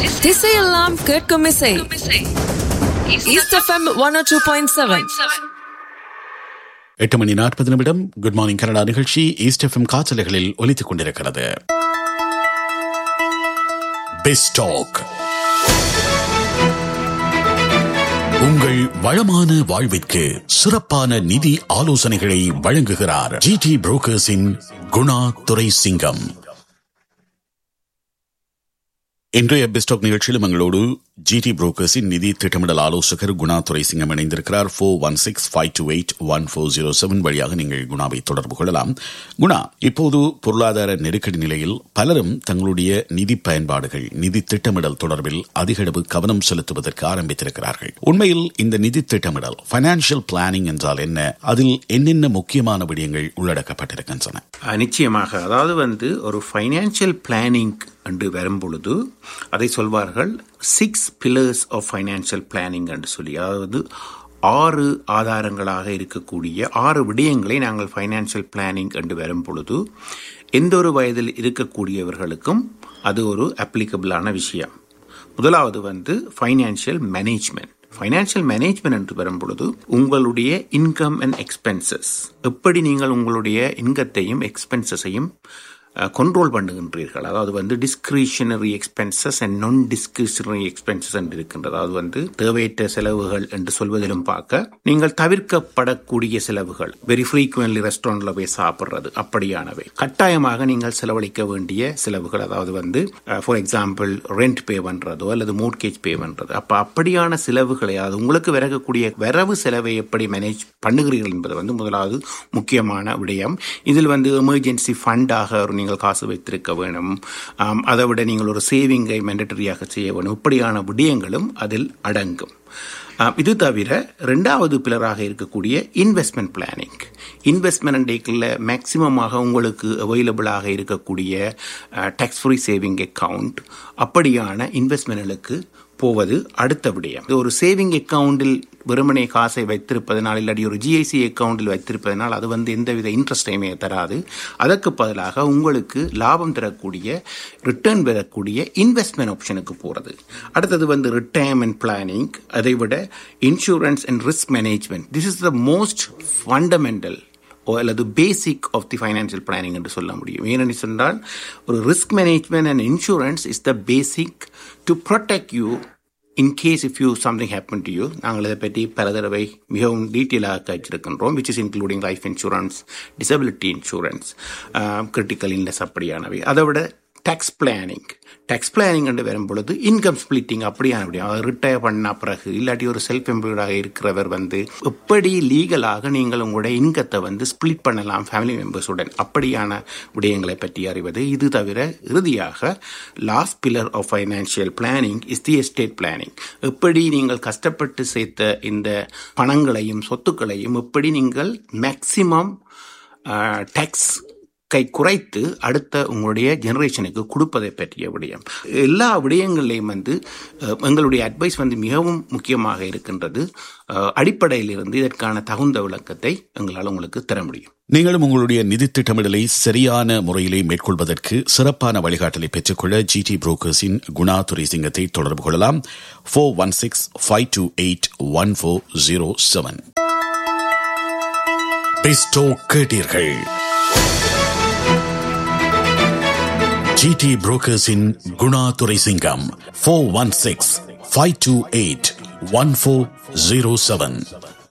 திசையெல்லாம் கேட்கும் இசை East FM one two point seven எட்டு மணி நாற்பது நிமிடம் குட் மார்னிங் கனடா நிகழ்ச்சி ஈஸ்ட் எஃப்எம் காற்றலைகளில் ஒலித்துக் கொண்டிருக்கிறது பெஸ்டாக் உங்கள் வளமான வாழ்விற்கு சிறப்பான நிதி ஆலோசனைகளை வழங்குகிறார் ஜிடி புரோக்கர்ஸின் குணா துரை சிங்கம் இன்றைய பெஸ்டாக் நிகழ்ச்சியிலும் எங்களோடு ஜிடி புரோக்கர்ஸின் நிதி திட்டமிடல் ஆலோசகர் குணா துரை சிங்கம் இணைந்திருக்கிறார் four one six five two eight one four zero seven வழியாக நீங்கள் குணாவை தொடர்பு கொள்ளலாம் குணா இப்போது பொருளாதார நெருக்கடி நிலையில் பலரும் தங்களுடைய நிதி பயன்பாடுகள் நிதி திட்டமிடல் தொடர்பில் அதிகளவு கவனம் செலுத்துவதற்கு ஆரம்பித்திருக்கிறார்கள் உண்மையில் இந்த நிதி திட்டமிடல் பைனான்சியல் பிளானிங் என்றால் என்ன அதில் என்னென்ன முக்கியமான விடயங்கள் உள்ளடக்கப்பட்டிருக்கின்றன நிச்சயமாக அதாவது வந்து ஒரு ஃபைனான்சியல் பிளானிங் என்று வரும் பொழுது அதை சொல்வார்கள் six pillars of financial planning என்று சொல்லி அதாவது ஆறு ஆதாரங்களாக இருக்கக்கூடிய ஆறு விடயங்களை நாங்கள் ஃபைனான்சியல் பிளானிங் என்று வரும் பொழுது எந்த ஒரு வயதில் இருக்கக்கூடியவர்களுக்கும் அது ஒரு அப்ளிகபிளான விஷயம் முதலாவது வந்து ஃபைனான்சியல் மேனேஜ்மெண்ட் ஃபைனான்சியல் மேனேஜ்மெண்ட் என்று வரும் பொழுது உங்களுடைய இன்கம் அண்ட் எக்ஸ்பென்சஸ் எப்படி நீங்கள் உங்களுடைய இன்கத்தையும் எக்ஸ்பென்சஸையும் கண்ட்ரோல் பண்ணுகின்றீர்கள் அதாவது வந்து discretionary expenses and non discretionary expenses என்று இருக்கின்றது அதாவது வந்து தேவையற்ற செலவுகள் என்று சொல்வதிலும் பார்க்க நீங்கள் தவிர்க்கப்படக்கூடிய செலவுகள் வெரி ஃப்ரீக்வென்ட்லி ரெஸ்டாரண்ட்ல போய் சாப்பிட்றது அப்படியானவை கட்டாயமாக நீங்கள் செலவழிக்க வேண்டிய செலவுகள் அதாவது வந்து ஃபார் எக்ஸாம்பிள் ரெண்ட் பே பண்றதோ அல்லது மோட்கேஜ் பே பண்றது அப்ப அப்படியான செலவுகளை அதாவது உங்களுக்கு விறகக்கூடிய வரவு செலவை எப்படி மேனேஜ் பண்ணுகிறீர்கள் என்பது வந்து முதலாவது முக்கியமான விடயம் இதில் வந்து எமர்ஜென்சி ஃபண்டாக ஒரு நீங்கள் காசு வைத்திருக்க வேணும் அதை விட நீங்கள் ஒரு சேவிங்கை மேண்டட்டரியாக செய்ய வேணும் இப்படியான விடயங்களும் அதில் அடங்கும் இது தவிர ரெண்டாவது பிலராக இருக்கக்கூடிய இன்வெஸ்ட்மெண்ட் பிளானிங் இன்வெஸ்ட்மெண்ட் டேக்கில் மேக்சிமமாக உங்களுக்கு அவைலபிளாக இருக்கக்கூடிய டேக்ஸ் ஃப்ரீ சேவிங் அக்கவுண்ட் அப்படியான இன்வெஸ்ட்மெண்ட்களுக்கு போவது அடுத்த விடயம் ஒரு சேவிங் அக்கவுண்டில் வெறுமனே காசை வைத்திருப்பதனால் இல்லாட்டி ஒரு ஜிஐசி அக்கவுண்டில் வைத்திருப்பதனால் அது வந்து எந்தவித இன்ட்ரெஸ்டையுமே தராது அதற்கு பதிலாக உங்களுக்கு லாபம் தரக்கூடிய ரிட்டர்ன் பெறக்கூடிய இன்வெஸ்ட்மெண்ட் ஆப்ஷனுக்கு போகிறது அடுத்தது வந்து ரிட்டையர்மெண்ட் பிளானிங் அதை விட insurance and risk management this is the most fundamental அல்லது basic of the financial planning என்று சொல்ல முடியும் ஏனென்று சொன்னால் ஒரு risk management and insurance is the basic to protect you in case if you something happen to you நாங்கள் இதை பற்றி பல தடவை மிகவும் டீட்டெயிலாக கழிச்சிருக்கின்றோம் which is including life insurance disability insurance critical illness அப்படியானவை அதை விட டேக்ஸ் பிளானிங் டேக்ஸ் பிளானிங் என்று வரும் பொழுது இன்கம் ஸ்பிளிட்டிங் அப்படியான முடியும் அவர் ரிட்டையர் பண்ண பிறகு இல்லாட்டி ஒரு செல்ஃப் எம்ப்ளாய்டாக இருக்கிறவர் வந்து எப்படி லீகலாக நீங்கள் உங்களுடைய இன்கத்தை வந்து ஸ்பிளிட் பண்ணலாம் ஃபேமிலி மெம்பர்ஸுடன் அப்படியான விடயங்களை பற்றி அறிவது இது தவிர இறுதியாக last pillar of financial planning is the estate planning எப்படி நீங்கள் கஷ்டப்பட்டு சேர்த்த இந்த பணங்களையும் சொத்துக்களையும் எப்படி நீங்கள் மேக்சிமம் டேக்ஸ் கை குறைத்து அடுத்த உங்களுடைய ஜெனரேஷனுக்கு கொடுப்பதை பற்றிய விடயம் எல்லா விடயங்களையும் வந்து எங்களுடைய அட்வைஸ் வந்து மிகவும் முக்கியமாக இருக்கின்றது அடிப்படையில் இருந்து இதற்கான தகுந்த விளக்கத்தை எங்களால் உங்களுக்கு தர முடியும் நீங்களும் உங்களுடைய நிதி திட்டமிடலை சரியான முறையிலே மேற்கொள்வதற்கு சிறப்பான வழிகாட்டலை பெற்றுக்கொள்ள ஜிடி புரோக்கர்ஸின் குணா துரை சிங்கத்தை தொடர்பு கொள்ளலாம் four one six five two eight one four zero seven பெஸ்டோ கேட்டீர்கள் ஜிடி புரோக்கர்ஸின் Guna Durai Singam four one six five two eight one four zero seven